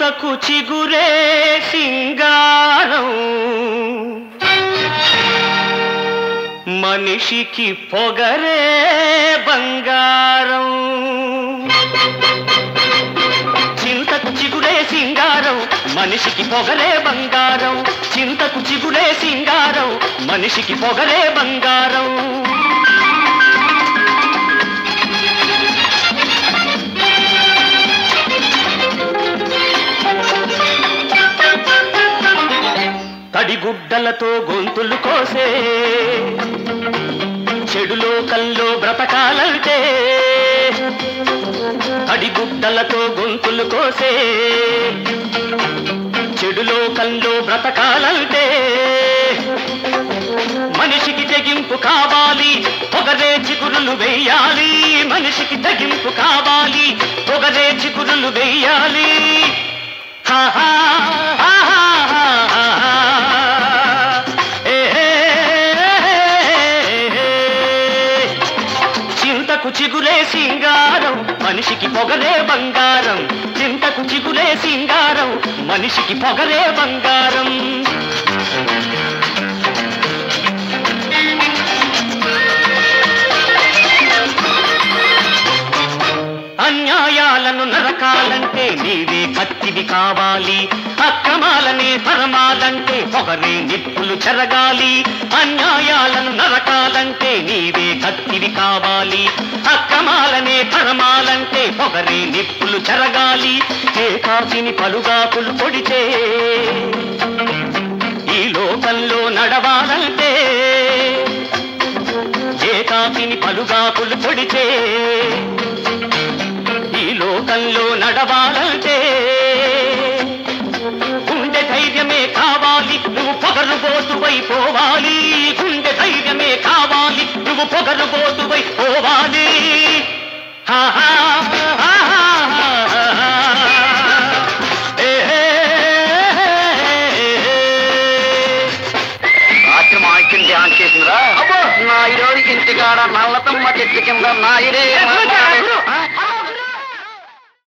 చింతకు చిగురే సింగారం మనిషికి పొగరే బంగారం చింతకు చిగురే సింగారం మనిషికి పొగరే బంగారం చింతకు చిగురే సింగారం మనిషికి పొగరే బంగారం తడిగుడ్డలతో గొంతులు కోసే చెడు లోకంలో బ్రతకాలంటే తడిగుడ్డలతో గొంతులు కోసే చెడు లోకంలో బ్రతకాలంటే మనిషికి తెగింపు కావాలి పొగరే చిగురులు వెయ్యాలి మనిషికి తెగింపు కావాలి పొగరే చిగురులు వెయ్యాలి హా హా హా హా హా హా హా. ఏ హే హే హే. చింతకు చిగురే సింగారం మనిషికి పొగరే బంగారం చింతకు చిగురే సింగారం మనిషికి పొగరే బంగారం అన్యాయాలను నరకాలంటే నీవే కత్తివి కావాలి అక్రమాలనే పరమాలంటే పొగరే నిప్పులు చెరగాలి అన్యాయాలను నరకాలంటే నీవే కత్తివి కావాలి అక్రమాలనే పరమాలంటే పొగరే నిప్పులు చెరగాలి ఏ కాసిని పలుగాకులు పొడిచే ఈ లోకంలో నడవాలంటే ఏ కాసిని పలుగాకులు పొడిచే ఈ లోకంలో నడవాలంటే గుండె ధైర్యమే కావాలి నువ్వు పొగరుబోతువై పోవాలి గుండె ధైర్యమే కావాలి నువ్వు పొగరుబోతువై పోవాలి హా హా హా హా హా హా. ఏ హే హే హే. రాత్రి మా ఇంటిని ధ్యానం చేసిందిరా అబ్బో నా ఈరోజు ఇంటికాడ నల్లతమ్మ చెట్టు కింద నా ఇరే గురు, గురు.